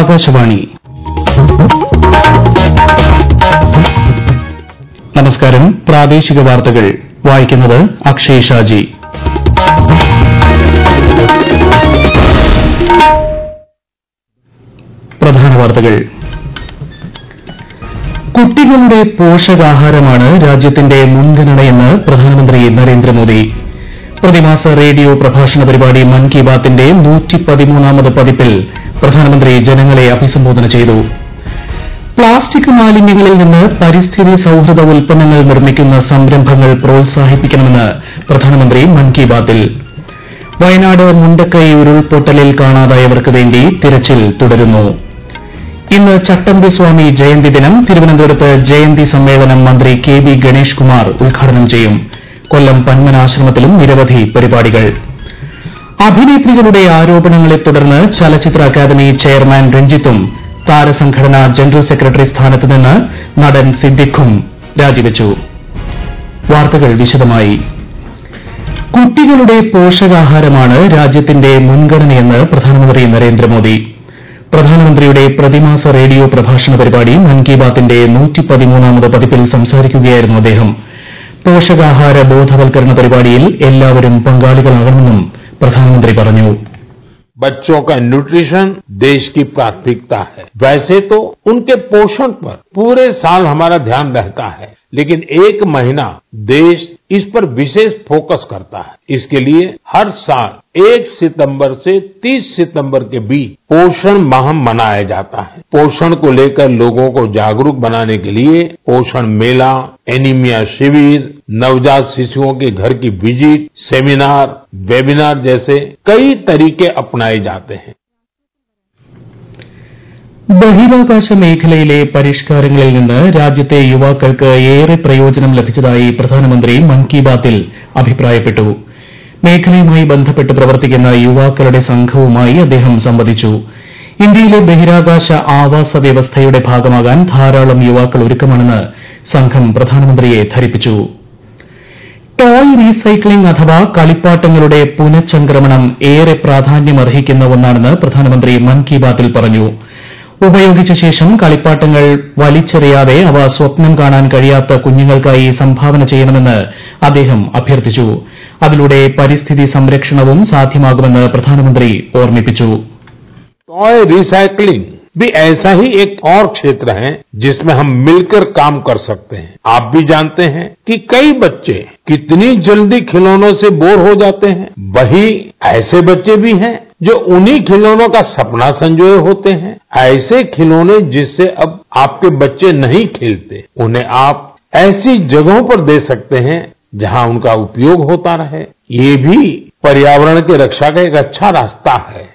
ആകാശവാണി നമസ്കാരം പ്രാദേശിക വാർത്തകൾ വായിക്കുന്നത് അക്ഷയ് ഷാജി പ്രധാന വാർത്തകൾ കുട്ടികളുടെ പോഷകാഹാരമാണ് രാജ്യത്തിന്റെ മുൻഗണനയെന്ന് പ്രധാനമന്ത്രി നരേന്ദ്രമോദി പ്രതിമാസ റേഡിയോ പ്രഭാഷണ പരിപാടി മൻ കി ബാത്തിന്റെ നൂറ്റിപ്പതിമൂന്നാമത് പതിപ്പിൽ പ്രധാനമന്ത്രി ജനങ്ങളെ അഭിസംബോധന ചെയ്തു പ്ലാസ്റ്റിക് മാലിന്യങ്ങളിൽ നിന്ന് പരിസ്ഥിതി സൌഹൃദ ഉൽപ്പന്നങ്ങൾ നിർമ്മിക്കുന്ന സംരംഭങ്ങൾ പ്രോത്സാഹിപ്പിക്കണമെന്ന് പ്രധാനമന്ത്രി മൻ കി ബാത്തിൽ വയനാട് മുണ്ടക്കൈ ഉരുൾപൊട്ടലിൽ കാണാതായവർക്ക് വേണ്ടി തിരച്ചിൽ തുടരുന്നു ഇന്ന് ചട്ടമ്പി സ്വാമി ജയന്തി ദിനം തിരുവനന്തപുരത്ത് ജയന്തി സമ്മേളനം മന്ത്രി കെ ബി ഗണേഷ് കുമാർ ഉദ്ഘാടനം ചെയ്യും കൊല്ലം പന്മനാശ്രമത്തിലും നിരവധി പരിപാടികൾ അഭിനേത്രികളുടെ ആരോപണങ്ങളെ തുടർന്ന് ചലച്ചിത്ര അക്കാദമി ചെയർമാൻ രഞ്ജിത്തും താരസംഘടന ജനറൽ സെക്രട്ടറി സ്ഥാനത്ത് നിന്ന് നടൻ സിദ്ദിഖും രാജിവച്ചു വാർത്തകൾ വിശദമായി കുട്ടികളുടെ പോഷകാഹാരമാണ് രാജ്യത്തിന്റെ മുൻഗണനയെന്ന് പ്രധാനമന്ത്രി നരേന്ദ്രമോദി പ്രധാനമന്ത്രിയുടെ പ്രതിമാസ റേഡിയോ പ്രഭാഷണ പരിപാടി മൻ കി ബാത്തിന്റെ നൂറ്റിപ്പതിമൂന്നാമത് പതിപ്പിൽ സംസാരിക്കുകയായിരുന്നു അദ്ദേഹം പോഷകാഹാര ബോധവൽക്കരണ പരിപാടിയിൽ എല്ലാവരും പങ്കാളികളാകണമെന്നും പ്രധാനമന്ത്രി പറഞ്ഞു बच्चों का न्यूट्रिशन देश की प्राथमिकता है वैसे तो उनके पोषण पर पूरे साल हमारा ध्यान रहता है लेकिन एक महीना देश इस पर विशेष फोकस करता है इसके लिए हर साल 1 सितंबर से 30 सितंबर के बीच पोषण माह मनाया जाता है पोषण को लेकर लोगों को जागरूक बनाने के लिए पोषण मेला एनीमिया शिविर नवजात शिशुओं के घर की विजिट सेमिनार वेबिनार जैसे कई तरीके अपनाए जाते हैं ബഹിരാകാശ മേഖലയിലെ പരിഷ്കാരങ്ങളിൽ നിന്ന് രാജ്യത്തെ യുവാക്കൾക്ക് ഏറെ പ്രയോജനം ലഭിച്ചതായി പ്രധാനമന്ത്രി മൻ കി ബാത്തിൽ അഭിപ്രായപ്പെട്ടു മേഖലയുമായി ബന്ധപ്പെട്ട് പ്രവർത്തിക്കുന്ന യുവാക്കളുടെ സംഘവുമായി അദ്ദേഹം സംവദിച്ചു ഇന്ത്യയിലെ ബഹിരാകാശ ആവാസ വ്യവസ്ഥയുടെ ഭാഗമാകാൻ ധാരാളം യുവാക്കൾ ഒരുക്കമാണെന്ന് സംഘം പ്രധാനമന്ത്രിയെ ധരിപ്പിച്ചു ടോയ് റീസൈക്ലിംഗ് അഥവാ കളിപ്പാട്ടങ്ങളുടെ പുനഃചംക്രമണം ഏറെ പ്രാധാന്യമർഹിക്കുന്ന ഒന്നാണെന്ന് പ്രധാനമന്ത്രി മൻ കി ബാത്തിൽ പറഞ്ഞു ഉപയോഗിച്ച ശേഷം കളിപ്പാട്ടങ്ങൾ വലിച്ചെറിയാതെ അവ സ്വപ്നം കാണാൻ കഴിയാത്ത കുഞ്ഞുങ്ങൾക്കായി സംഭാവന ചെയ്യണമെന്ന് അദ്ദേഹം അഭ്യർത്ഥിച്ചു അതിലൂടെ പരിസ്ഥിതി സംരക്ഷണവും സാധ്യമാകുമെന്ന് പ്രധാനമന്ത്രി ഓർമ്മിപ്പിച്ചു टॉय रिसाइकलिंग भी ऐसा ही एक और क्षेत्र है जिसमें हम मिलकर काम कर सकते हैं आप भी जानते हैं कि कई बच्चे कितनी जल्दी खिलौनों से बोर हो जाते हैं वही ऐसे बच्चे भी हैं जो उन्हीं खिलौनों का सपना संजोए होते हैं ऐसे खिलौने जिससे अब आपके बच्चे नहीं खेलते उन्हें आप ऐसी जगहों पर दे सकते हैं जहां उनका उपयोग होता रहे ये भी पर्यावरण की रक्षा का एक अच्छा रास्ता है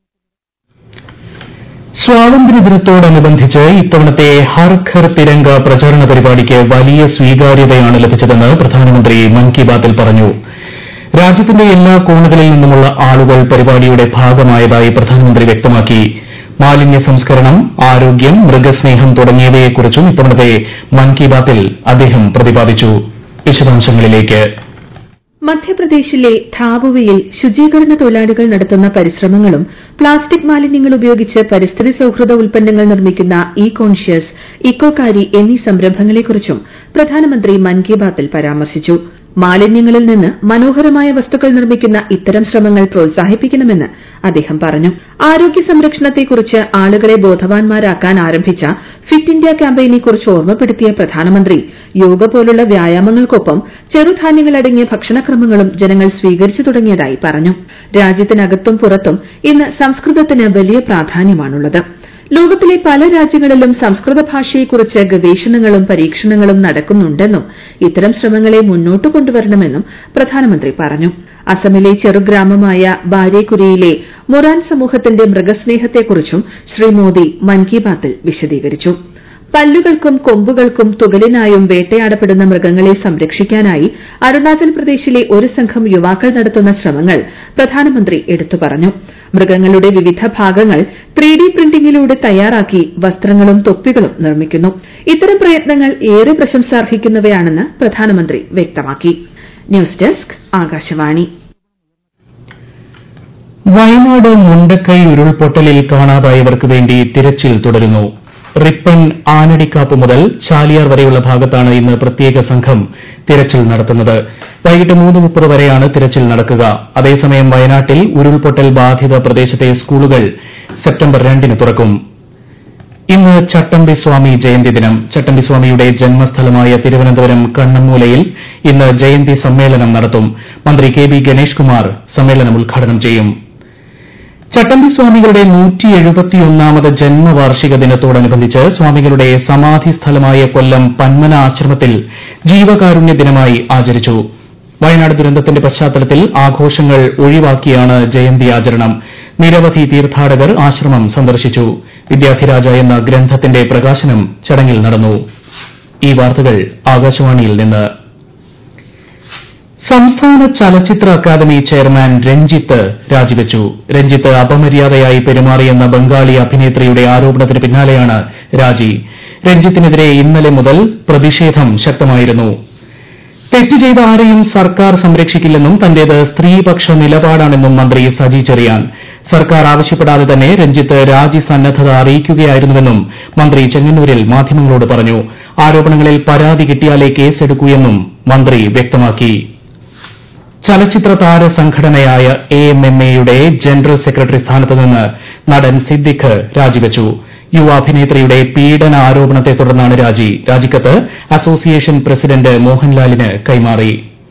സ്വാതന്ത്ര്യദിനത്തോടനുബന്ധിച്ച് ഇത്തവണത്തെ ഹർ ഘർ തിരങ്ക പ്രചാരണ പരിപാടിക്ക് വലിയ സ്വീകാര്യതയാണ് ലഭിച്ചതെന്ന് പ്രധാനമന്ത്രി മൻ കി ബാത്തിൽ പറഞ്ഞു രാജ്യത്തിന്റെ എല്ലാ കോണുകളിൽ നിന്നുമുള്ള ആളുകൾ പരിപാടിയുടെ ഭാഗമായതായി പ്രധാനമന്ത്രി വ്യക്തമാക്കി മാലിന്യ സംസ്കരണം ആരോഗ്യം മൃഗസ്നേഹം തുടങ്ങിയവയെക്കുറിച്ചും ഇത്തവണത്തെ മൻ കി ബാത്തിൽ അദ്ദേഹം പ്രതിപാദിച്ചു വിശദാംശങ്ങളിലേക്ക് മധ്യപ്രദേശിലെ ധാബുവയിൽ ശുചീകരണ തൊഴിലാളികൾ നടത്തുന്ന പരിശ്രമങ്ങളും പ്ലാസ്റ്റിക് മാലിന്യങ്ങൾ ഉപയോഗിച്ച് പരിസ്ഥിതി സൌഹൃദ ഉൽപ്പന്നങ്ങൾ നിർമ്മിക്കുന്ന ഇ കോൺഷ്യസ് ഇക്കോകാരി എന്നീ സംരംഭങ്ങളെക്കുറിച്ചും പ്രധാനമന്ത്രി മൻ കി ബാത്തിൽ പരാമർശിച്ചു മാലിന്യങ്ങളിൽ നിന്ന് മനോഹരമായ വസ്തുക്കൾ നിർമ്മിക്കുന്ന ഇത്തരം ശ്രമങ്ങൾ പ്രോത്സാഹിപ്പിക്കണമെന്ന് അദ്ദേഹം പറഞ്ഞു ആരോഗ്യ സംരക്ഷണത്തെക്കുറിച്ച് ആളുകളെ ബോധവാന്മാരാക്കാൻ ആരംഭിച്ച ഫിറ്റ് ഇന്ത്യ ക്യാമ്പയിനെക്കുറിച്ച് ഓർമ്മപ്പെടുത്തിയ പ്രധാനമന്ത്രി യോഗ പോലുള്ള വ്യായാമങ്ങൾക്കൊപ്പം ചെറുധാന്യങ്ങളടങ്ങിയ ഭക്ഷണക്രമങ്ങളും ജനങ്ങൾ സ്വീകരിച്ചു തുടങ്ങിയതായി പറഞ്ഞു രാജ്യത്തിനകത്തും പുറത്തും ഇന്ന് സംസ്കൃതത്തിന് വലിയ പ്രാധാന്യമാണുള്ളത് ലോകത്തിലെ പല രാജ്യങ്ങളിലും സംസ്കൃത ഭാഷയെക്കുറിച്ച് ഗവേഷണങ്ങളും പരീക്ഷണങ്ങളും നടക്കുന്നുണ്ടെന്നും ഇത്തരം ശ്രമങ്ങളെ മുന്നോട്ട് കൊണ്ടുവരണമെന്നും പ്രധാനമന്ത്രി പറഞ്ഞു അസമിലെ ചെറുഗ്രാമമായ ബാരേക്കുരിയിലെ മൊറാൻ സമൂഹത്തിന്റെ മൃഗസ്നേഹത്തെക്കുറിച്ചും ശ്രീ മോദി മൻ കി ബാത്തിൽ വിശദീകരിച്ചു പല്ലുകൾക്കും കൊമ്പുകൾക്കും തുകലിനായും വേട്ടയാടപ്പെടുന്ന മൃഗങ്ങളെ സംരക്ഷിക്കാനായി അരുണാചൽ പ്രദേശിലെ ഒരു സംഘം യുവാക്കൾ നടത്തുന്ന ശ്രമങ്ങൾ പ്രധാനമന്ത്രി എടുത്തു പറഞ്ഞു മൃഗങ്ങളുടെ വിവിധ ഭാഗങ്ങൾ ത്രീ ഡി പ്രിന്റിംഗിലൂടെ തയ്യാറാക്കി വസ്ത്രങ്ങളും തൊപ്പികളും നിർമ്മിക്കുന്നു ഇത്തരം പ്രയത്നങ്ങൾ ഏറെ പ്രശംസാർഹിക്കുന്നവയാണെന്ന് പ്രധാനമന്ത്രി വ്യക്തമാക്കി ന്യൂസ് ഡെസ്ക് ആകാശവാണി വയനാട് മുണ്ടക്കൈ ഉരുൾപൊട്ടലിൽ കാണാതായവർക്ക് വേണ്ടി തിരച്ചിൽ തുടരുന്നു റിപ്പൺ ആനടിക്കാപ്പ് മുതൽ ചാലിയാർ വരെയുള്ള ഭാഗത്താണ് ഇന്ന് പ്രത്യേക സംഘം തിരച്ചിൽ നടത്തുന്നത് വൈകിട്ട് മൂന്ന് മുപ്പത് വരെയാണ് തിരച്ചിൽ നടക്കുക അതേസമയം വയനാട്ടിൽ ഉരുൾപൊട്ടൽ ബാധിത പ്രദേശത്തെ സ്കൂളുകൾ സെപ്റ്റംബർ രണ്ടിന് തുറക്കും ഇന്ന് ചട്ടമ്പിസ്വാമി ജയന്തി ദിനം ചട്ടമ്പിസ്വാമിയുടെ ജന്മസ്ഥലമായ തിരുവനന്തപുരം കണ്ണമ്മൂലയിൽ ഇന്ന് ജയന്തി സമ്മേളനം നടത്തും മന്ത്രി കെ ബി ഗണേഷ് കുമാർ സമ്മേളനം ഉദ്ഘാടനം ചെയ്യും ചട്ടമ്പി സ്വാമികളുടെ നൂറ്റിയെഴുപത്തിയൊന്നാമത് ജന്മവാർഷിക ദിനത്തോടനുബന്ധിച്ച് സ്വാമികളുടെ സമാധി സ്ഥലമായ കൊല്ലം പന്മന ആശ്രമത്തിൽ ജീവകാരുണ്യ ദിനമായി ആചരിച്ചു വയനാട് ദുരന്തത്തിന്റെ പശ്ചാത്തലത്തിൽ ആഘോഷങ്ങൾ ഒഴിവാക്കിയാണ് ജയന്തി ആചരണം നിരവധി തീർത്ഥാടകർ ആശ്രമം സന്ദർശിച്ചു വിദ്യാധിരാജ എന്ന ഗ്രന്ഥത്തിന്റെ പ്രകാശനം ചടങ്ങിൽ നടന്നു ഈ വാർത്തകൾ ആകാശവാണിയിൽ നിന്ന് സംസ്ഥാന ചലച്ചിത്ര അക്കാദമി ചെയർമാൻ രഞ്ജിത്ത് രാജിവെച്ചു രഞ്ജിത്ത് അപമര്യാദയായി പെരുമാറിയെന്ന ബംഗാളി അഭിനേത്രിയുടെ ആരോപണത്തിന് പിന്നാലെയാണ് രാജി രഞ്ജിത്തിനെതിരെ ഇന്നലെ മുതൽ പ്രതിഷേധം ശക്തമായിരുന്നു തെറ്റ് ചെയ്ത ആരെയും സർക്കാർ സംരക്ഷിക്കില്ലെന്നും തന്റേത് സ്ത്രീപക്ഷ നിലപാടാണെന്നും മന്ത്രി സജി ചെറിയാൻ സർക്കാർ ആവശ്യപ്പെടാതെ തന്നെ രഞ്ജിത്ത് രാജി സന്നദ്ധത അറിയിക്കുകയായിരുന്നുവെന്നും മന്ത്രി ചെങ്ങന്നൂരിൽ മാധ്യമങ്ങളോട് പറഞ്ഞു ആരോപണങ്ങളിൽ പരാതി കിട്ടിയാലേ കേസെടുക്കൂ എന്നും മന്ത്രി വ്യക്തമാക്കി ചലച്ചിത്ര താര സംഘടനയായ എ എം എം എയുടെ ജനറൽ സെക്രട്ടറി സ്ഥാനത്ത് നിന്ന് നടൻ സിദ്ദിഖ് രാജിവെച്ചു യുവ അഭിനേത്രിയുടെ പീഡന ആരോപണത്തെ തുടർന്നാണ് രാജി രാജിക്കത്ത് അസോസിയേഷൻ പ്രസിഡന്റ് മോഹൻലാലിന് കൈമാറി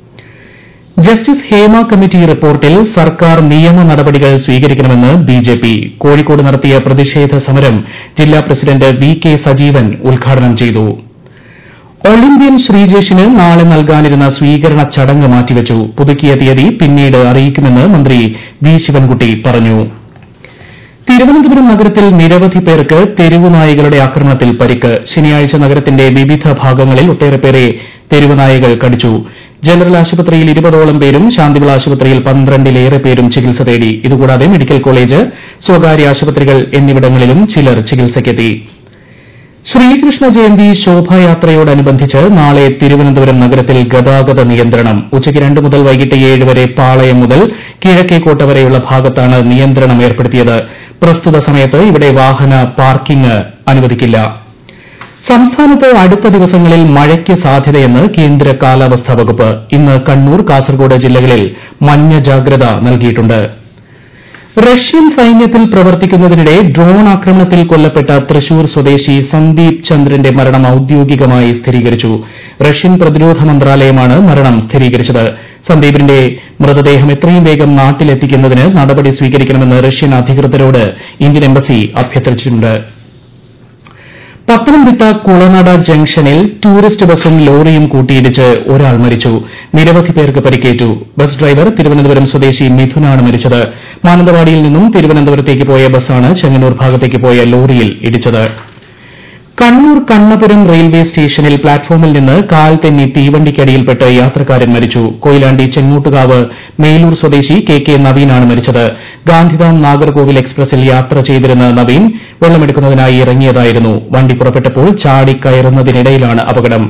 ജസ്റ്റിസ് ഹേമ കമ്മിറ്റി റിപ്പോർട്ടിൽ സർക്കാർ നിയമ നടപടികൾ സ്വീകരിക്കണമെന്ന് ബിജെപി കോഴിക്കോട് നടത്തിയ പ്രതിഷേധ സമരം ജില്ലാ പ്രസിഡന്റ് വി കെ സജീവൻ ഉദ്ഘാടനം ചെയ്തു ഒളിമ്പ്യൻ ശ്രീജേഷിന് നാളെ നൽകാനിരുന്ന സ്വീകരണ ചടങ്ങ് മാറ്റിവച്ചു പുതുക്കിയ തീയതി പിന്നീട് അറിയിക്കുമെന്ന് മന്ത്രി വി ശിവൻകുട്ടി പറഞ്ഞു തിരുവനന്തപുരം നഗരത്തിൽ നിരവധി പേർക്ക് തെരുവുനായകളുടെ ആക്രമണത്തിൽ പരിക്ക് ശനിയാഴ്ച നഗരത്തിന്റെ വിവിധ ഭാഗങ്ങളിൽ ഒട്ടേറെ പേരെ തെരുവുനായകൾ കടിച്ചു ജനറൽ ആശുപത്രിയിൽ ഇരുപതോളം പേരും ശാന്തിവിള ആശുപത്രിയിൽ പന്ത്രണ്ടിലേറെ പേരും ചികിത്സ തേടി ഇതുകൂടാതെ മെഡിക്കൽ കോളേജ് സ്വകാര്യ ആശുപത്രികൾ എന്നിവിടങ്ങളിലും ചിലർ ചികിത്സയ്ക്കെത്തി ശ്രീകൃഷ്ണ ജയന്തി ശോഭായാത്രയോടനുബന്ധിച്ച് നാളെ തിരുവനന്തപുരം നഗരത്തിൽ ഗതാഗത നിയന്ത്രണം ഉച്ചയ്ക്ക് രണ്ട് മുതൽ വൈകിട്ട് ഏഴ് വരെ പാളയം മുതൽ കിഴക്കേക്കോട്ട വരെയുള്ള ഭാഗത്താണ് നിയന്ത്രണം ഏർപ്പെടുത്തിയത് പ്രസ്തുത സമയത്ത് ഇവിടെ വാഹന പാർക്കിംഗ് അനുവദിക്കില്ല സംസ്ഥാനത്ത് അടുത്ത ദിവസങ്ങളിൽ മഴയ്ക്ക് സാധ്യതയെന്ന് കേന്ദ്ര കാലാവസ്ഥാ വകുപ്പ് ഇന്ന് കണ്ണൂർ കാസർഗോഡ് ജില്ലകളിൽ മഞ്ഞ ജാഗ്രത നൽകിയിട്ടുണ്ട് റഷ്യൻ സൈന്യത്തിൽ പ്രവർത്തിക്കുന്നതിനിടെ ഡ്രോൺ ആക്രമണത്തിൽ കൊല്ലപ്പെട്ട തൃശൂർ സ്വദേശി സന്ദീപ് ചന്ദ്രന്റെ മരണം ഔദ്യോഗികമായി സ്ഥിരീകരിച്ചു റഷ്യൻ പ്രതിരോധ മന്ത്രാലയമാണ് മരണം സ്ഥിരീകരിച്ചത് സന്ദീപിന്റെ മൃതദേഹം എത്രയും വേഗം നാട്ടിലെത്തിക്കുന്നതിന് നടപടി സ്വീകരിക്കണമെന്ന് റഷ്യൻ അധികൃതരോട് ഇന്ത്യൻ എംബസി അഭ്യർത്ഥിച്ചിട്ടുണ്ട് പത്തനംതിട്ട കുളനട ജംഗ്ഷനിൽ ടൂറിസ്റ്റ് ബസും ലോറിയും കൂട്ടിയിടിച്ച് ഒരാൾ മരിച്ചു നിരവധി പേർക്ക് പരിക്കേറ്റു ബസ് ഡ്രൈവർ തിരുവനന്തപുരം സ്വദേശി മിഥുനാണ് മരിച്ചത് മാനന്തവാടിയിൽ നിന്നും തിരുവനന്തപുരത്തേക്ക് പോയ ബസ്സാണ് ചെങ്ങന്നൂർ ഭാഗത്തേക്ക് പോയ ലോറിയിൽ ഇടിച്ചത് കണ്ണൂർ കണ്ണപുരം റെയിൽവേ സ്റ്റേഷനിൽ പ്ലാറ്റ്ഫോമിൽ നിന്ന് കാൽ തെന്നി തീവണ്ടിക്കടിയിൽപ്പെട്ട് യാത്രക്കാരൻ മരിച്ചു കൊയിലാണ്ടി ചെങ്ങോട്ടുകാവ് മേലൂർ സ്വദേശി കെ കെ നവീനാണ് മരിച്ചത് ഗാന്ധിധാം നാഗർകോവിൽ എക്സ്പ്രസിൽ യാത്ര ചെയ്തിരുന്ന നവീൻ വെള്ളമെടുക്കുന്നതിനായി ഇറങ്ങിയതായിരുന്നു വണ്ടി പുറപ്പെട്ടപ്പോൾ ചാടിക്കയറുന്നതിനിടയിലാണ് അപകടം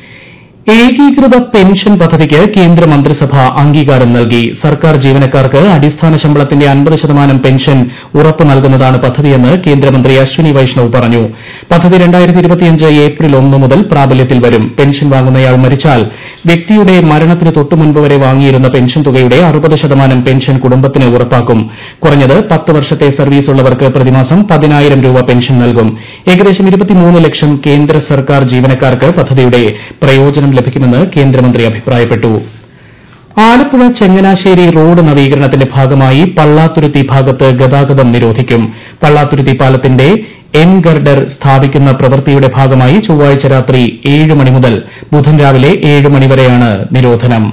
ഏകീകൃത പെൻഷൻ പദ്ധതിക്ക് കേന്ദ്ര മന്ത്രിസഭ അംഗീകാരം നൽകി സർക്കാർ ജീവനക്കാർക്ക് അടിസ്ഥാന ശമ്പളത്തിന്റെ അൻപത് ശതമാനം പെൻഷൻ ഉറപ്പു നൽകുന്നതാണ് പദ്ധതിയെന്ന് കേന്ദ്രമന്ത്രി അശ്വിനി വൈഷ്ണവ് പറഞ്ഞു പദ്ധതി ഏപ്രിൽ ഒന്ന് മുതൽ പ്രാബല്യത്തിൽ വരും പെൻഷൻ വാങ്ങുന്നയാൾ മരിച്ചാൽ വ്യക്തിയുടെ മരണത്തിന് തൊട്ടുമുൻപ് വരെ വാങ്ങിയിരുന്ന പെൻഷൻ തുകയുടെ അറുപത് ശതമാനം പെൻഷൻ കുടുംബത്തിന് ഉറപ്പാക്കും കുറഞ്ഞത് പത്ത് വർഷത്തെ സർവീസ് ഉള്ളവർക്ക് പ്രതിമാസം പതിനായിരം രൂപ പെൻഷൻ നൽകും ഏകദേശം ലക്ഷം കേന്ദ്ര സർക്കാർ ജീവനക്കാർക്ക് പദ്ധതിയുടെ പ്രയോജനം ലഭിക്കുമെന്ന് കേന്ദ്രമന്ത്രി അഭിപ്രായപ്പെട്ടു ആലപ്പുഴ ചങ്ങനാശ്ശേരി റോഡ് നവീകരണത്തിന്റെ ഭാഗമായി പള്ളാത്തുരുത്തി ഭാഗത്ത് ഗതാഗതം നിരോധിക്കും പള്ളാത്തുരുത്തി പാലത്തിന്റെ എൻ ഗർഡർ സ്ഥാപിക്കുന്ന പ്രവൃത്തിയുടെ ഭാഗമായി ചൊവ്വാഴ്ച രാത്രി ഏഴ് മണി മുതൽ ബുധൻ രാവിലെ ഏഴ് മണിവരെയാണ് നിരോധനം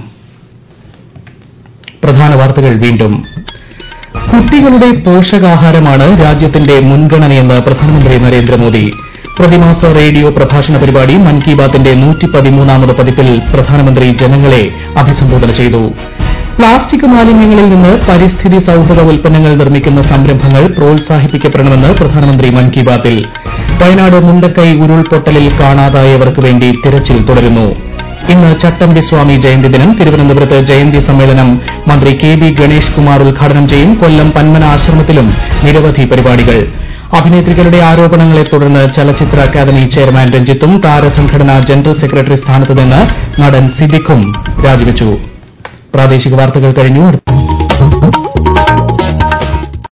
പ്രധാന വാർത്തകൾ വീണ്ടും കുട്ടികളുടെ പോഷകാഹാരമാണ് രാജ്യത്തിന്റെ മുൻഗണനയെന്ന് പ്രധാനമന്ത്രി നരേന്ദ്രമോദി പ്രതിമാസ റേഡിയോ പ്രഭാഷണ പരിപാടി മൻ കി ബാത്തിന്റെ നൂറ്റിപ്പതിമൂന്നാമത് പതിപ്പിൽ പ്രധാനമന്ത്രി ജനങ്ങളെ അഭിസംബോധന ചെയ്തു പ്ലാസ്റ്റിക് മാലിന്യങ്ങളിൽ നിന്ന് പരിസ്ഥിതി സൌഹൃദ ഉൽപ്പന്നങ്ങൾ നിർമ്മിക്കുന്ന സംരംഭങ്ങൾ പ്രോത്സാഹിപ്പിക്കപ്പെടണമെന്ന് പ്രധാനമന്ത്രി മൻ കി ബാത്തിൽ വയനാട് മുണ്ടക്കൈ ഉരുൾപൊട്ടലിൽ കാണാതായവർക്ക് വേണ്ടി തിരച്ചിൽ തുടരുന്നു ഇന്ന് ചട്ടമ്പി സ്വാമി ജയന്തി ദിനം തിരുവനന്തപുരത്ത് ജയന്തി സമ്മേളനം മന്ത്രി കെ ബി ഗണേഷ് കുമാർ ഉദ്ഘാടനം ചെയ്യും കൊല്ലം പന്മന ആശ്രമത്തിലും നിരവധി പരിപാടികൾ അഭിനേത്രികളുടെ ആരോപണങ്ങളെ തുടർന്ന് ചലച്ചിത്ര അക്കാദമി ചെയർമാൻ രഞ്ജിത്തും താരസംഘടനാ ജനറൽ സെക്രട്ടറി സ്ഥാനത്ത് നിന്ന് നടൻ സിദ്ദിഖും രാജിവച്ചു പ്രാദേശിക വാർത്തകൾ കഴിഞ്ഞു